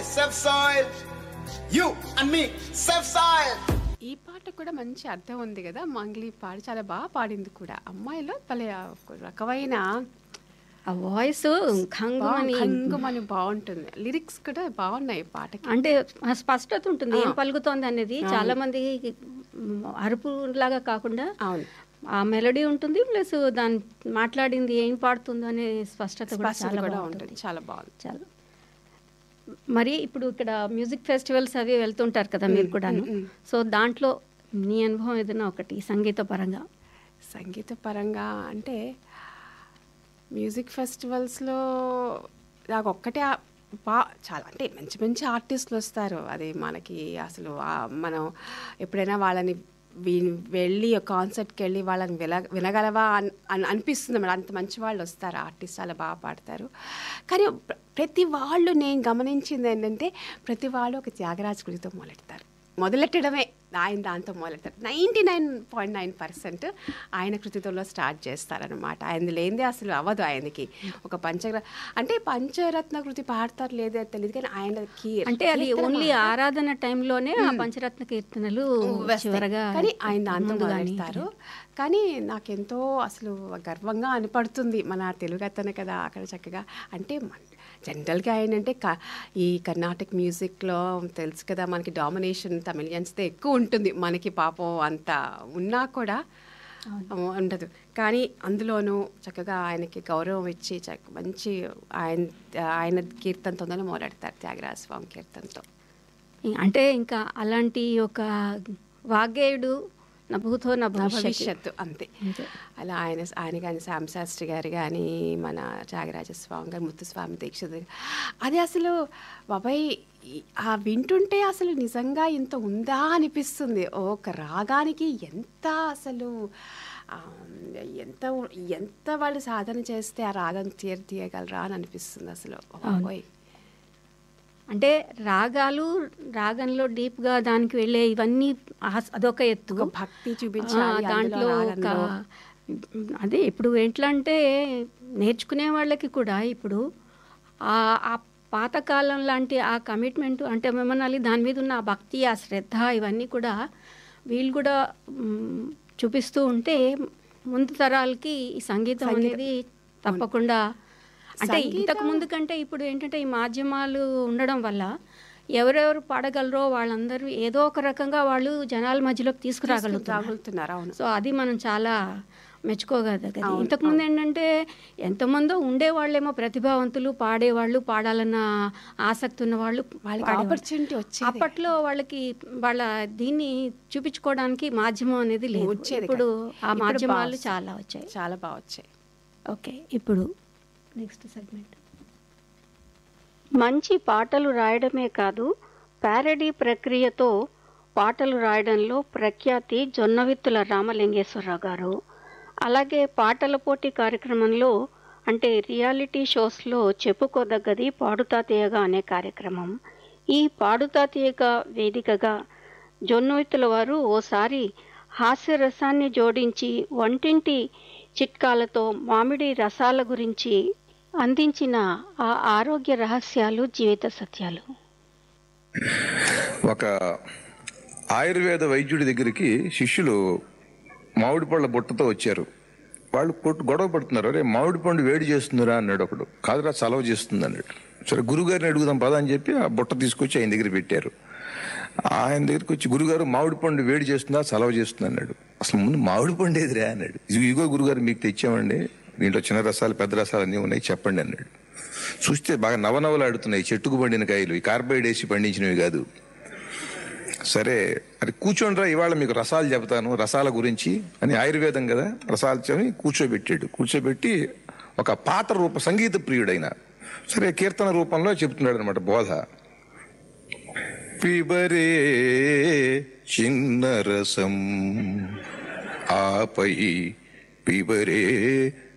Safe soil. You and me, safe soil. ఈ పాట కూడా మంచి అర్థం ఉంది కదా మంగ్లీ పాడి చాలా బాగా పాడింది కూడా అమ్మాయిలో భలే ఒక రకమైన ఆ వాయిస్ ఖంగుమని కంగుమని బాగుంటుంది లిరిక్స్ కూడా బాగున్నాయి పాటకి అంటే ఆ స్పష్టత ఉంటుంది ఏం పలుకుతోంది అనేది చాలా మంది అరుపు లాగా కాకుండా అవును ఆ మెలడీ ఉంటుంది ప్లస్ దాని మాట్లాడింది ఏం పాడుతుందో అనే స్పష్టత కూడా స్పష్టత చాలా కూడా బాగుంటుంది ఉంటుంది చాలా బాగుంది చాలా మరి ఇప్పుడు ఇక్కడ మ్యూజిక్ ఫెస్టివల్స్ అవి వెళ్తుంటారు కదా మీరు కూడాను సో దాంట్లో నీ అనుభవం ఏదైనా ఒకటి సంగీత పరంగా సంగీత పరంగా అంటే మ్యూజిక్ ఫెస్టివల్స్లో నాకు ఒక్కటే ఆ- బా చాలా అంటే మంచి మంచి ఆర్టిస్టులు వస్తారు అది మనకి అసలు ఆ- మనం ఎప్పుడైనా వాళ్ళని వీ- వెళ్ళి కాన్సర్ట్కి వెళ్ళి వాళ్ళని విన వినగలవా అని అని అనిపిస్తుంది మేడం అంత మంచి వాళ్ళు వస్తారు ఆర్టిస్ట్ చాలా బాగా పాడతారు కానీ ప్ర- ప్రతి వాళ్ళు నేను గమనించింది ఏంటంటే ప్రతి వాళ్ళు ఒక త్యాగరాజ కృతితో మొదలెడతారు మొదలెట్టడమే ఆయన దాంతో మొదలెడతారు ninety nine point nine percent ఆయన కృతితో స్టార్ట్ చేస్తారనమాట ఆయన లేనిదే అసలు అవ్వదు ఆయనకి ఒక పంచ అంటే పంచరత్న కృతి పాడతారు లేదో తెలియదు కానీ ఆయన కీ- అంటే అది కీర్తన ఓన్లీ ఆరాధన టైంలోనే ఆ పంచరత్న కీర్తనలు వస్తాయి. చివరగా కానీ ఆయన దాంతో ముందు కానీ మొదలెడతారు కానీ నాకెంతో అసలు గర్వంగా అనిపడుతుంది మన తెలుగు అతను కదా అక్కడ చక్కగా అంటే మన- జనరల్గా ఏంటంటే క ఈ కర్ణాటక మ్యూజిక్లో తెలుసు కదా మనకి డామినేషన్ తమిళియన్స్తో ఎక్కువ ఉంటుంది మనకి పాపం అంత ఉన్నా కూడా ఉండదు కానీ అందులోనూ చక్కగా ఆయనకి గౌరవం ఇచ్చి చక్క మంచి ఆయన ఆయన కీర్తనతోనే మొదలెడతారు త్యాగరాజ స్వామి కీర్తనతో అంటే ఇంకా అలాంటి ఒక వాగ్గేయుడు నభూతో నా నా భవిష్యత్ భవిష్యత్తు అంతే అంతే. అలా ఆయన ఆయన కానీ శాంశాస్త్రి గారు కానీ మన త్యాగరాజస్వామి గారు ముత్తుస్వామి దీక్షిత్ గారు. అది అసలు బాబాయ్ ఈ- ఆ వింటుంటే అసలు నిజంగా ఇంత ఉందా అనిపిస్తుంది ఒక రాగానికి ఎంత అసలు ఆ, ఎంత ఎంత వాళ్ళు సాధన చేస్తే ఆ రాగం తీర తీయగలరా అని అనిపిస్తుంది అసలు బాబోయ్ అంటే రాగాలు రాగంలో డీప్ గా దానికి వెళ్ళే ఇవన్నీ ఆస్- అదొక ఎత్తు ఒక భక్తి చూపించాలి ఆ, అందులో దాంట్లో ఒక రాగంలో. అదే ఇప్పుడు ఎట్లా అంటే నేర్చుకునే వాళ్ళకి కూడా ఇప్పుడు ఆ ఆ పాతకాలం లాంటి ఆ కమిట్మెంట్ అంటే మేమనాలి దాని మీద ఉన్న ఆ భక్తి ఆ శ్రద్ధ ఇవన్నీ కూడా వీళ్ళు కూడా మ్, చూపిస్తూ ఉంటే ముందు తరాలకి ఈ సంగీతం అనేది తప్పకుండా అంటే ఇంతకు ముందు కంటే ఇప్పుడు ఏంటంటే ఈ మాధ్యమాలు ఉండడం వల్ల ఎవరెవరు పాడగలరో వాళ్ళందరూ ఏదో ఒక రకంగా వాళ్ళు జనాల మధ్యలోకి తీసుకురాగలుగుతారు తాగుతున్నారు అవును సో అది మనం చాలా మెచ్చుకోగలగదు ఇంతకుముందు ఏంటంటే ఎంతమందో ఉండేవాళ్ళేమో ప్రతిభావంతులు పాడేవాళ్ళు పాడాలన్న ఆసక్తి ఉన్న వాళ్ళు వాళ్ళకి పాడేవాళ్ళు. ఆపర్చునిటీ వచ్చేది అప్పట్లో వాళ్ళకి వాళ్ళ దీన్ని చూపించుకోవడానికి మాధ్యమం అనేది లేదు వచ్చేది ఇప్పుడు కాదు. ఆ ఇప్పుడు మాధ్యమాలు బాగా చాలా వచ్చాయి చాలా బాగా వచ్చాయి ఓకే ఇప్పుడు నెక్స్ట్ సెగ్మెంట్ మంచి పాటలు రాయడమే కాదు ప్యారడీ ప్రక్రియతో పాటలు రాయడంలో ప్రఖ్యాతి జొన్నవిత్తుల రామలింగేశ్వరరావు గారు అలాగే పాటల పోటీ కార్యక్రమంలో అంటే రియాలిటీ షోస్లో చెప్పుకోదగ్గది పాడుతా తీయగా అనే కార్యక్రమం ఈ పాడుతా తీయగా వేదికగా జొన్నవిత్తుల వారు ఓసారి హాస్యరసాన్ని జోడించి వంటింటి చిట్కాలతో మామిడి రసాల గురించి అందించిన ఆ ఆరోగ్య రహస్యాలు జీవిత సత్యాలు ఒక ఆయుర్వేద వైద్యుడి దగ్గరికి శిష్యులు మామిడి పళ్ళ బుట్టతో వచ్చారు వాళ్ళు కొట్టు గొడవ పడుతున్నారు అరే మామిడి పండు వేడి చేస్తుందిరా అన్నాడు ఒకడు కాదురా చలవ చేస్తుంది అన్నాడు సరే గురుగారిని అడుగుదాం పదా అని చెప్పి ఆ బుట్ట తీసుకొచ్చి ఆయన దగ్గర పెట్టారు ఆయన దగ్గరికి వచ్చి గురుగారు మామిడి పండు వేడి చేస్తుందా చలవ చేస్తుంది అన్నాడు అసలు ముందు మామిడి పండు ఏదిరా అన్నాడు "ఇది- ఇదిగో గురుగారు మీకు తెచ్చామండి దీంట్లో చిన్న రసాలు పెద్ద రసాలు అన్నీ ఉన్నాయి చెప్పండి అన్నాడు చూస్తే బాగా నవనవలాడుతున్నాయి చెట్టుకు పండిన కాయలు ఈ కార్బైడ్ వేసి పండించినవి కాదు సరే అది కూర్చోండిరా ఇవాళ మీకు రసాలు చెబుతాను రసాల గురించి అని ఆయుర్వేదం కదా రసాలు చెప్పి కూర్చోబెట్టాడు కూర్చోబెట్టి ఒక పాట రూప సంగీత ప్రియుడైన సరే కీర్తన రూపంలో చెప్తున్నాడు అనమాట బోధ పిబరే చిన్న రసం ఆపై పిబరే